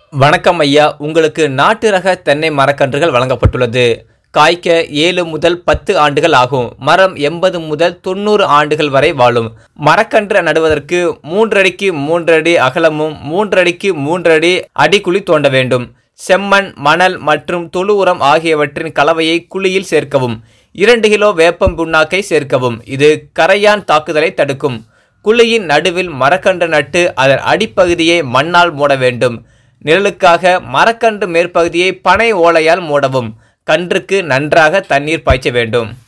வணக்கம் ஐயா உங்களுக்கு நாட்டு ரக தென்னை மரக்கன்றுகள் வழங்கப்பட்டுள்ளது காய்க்க ஏழு முதல் பத்து ஆண்டுகள் ஆகும் மரம் எண்பது முதல் தொண்ணூறு ஆண்டுகள் வரை வாழும் மரக்கன்று நடுவதற்கு மூன்றடிக்கு மூன்றடி அகலமும் மூன்றடிக்கு மூன்றடி அடிக்குழி தோண்ட வேண்டும் செம்மண் மணல் மற்றும் தொழு உரம் ஆகியவற்றின் கலவையை குழியில் சேர்க்கவும் இரண்டு கிலோ வேப்பம் புண்ணாக்கை சேர்க்கவும் இது கரையான் தாக்குதலை தடுக்கும் குழியின் நடுவில் மரக்கன்று நட்டு அதன் அடிப்பகுதியை மண்ணால் மூட வேண்டும் நிழலுக்காக மரக்கன்று மேற்பகுதியை பனை ஓலையால் மூடவும் கன்றுக்கு நன்றாக தண்ணீர் பாய்ச்ச வேண்டும்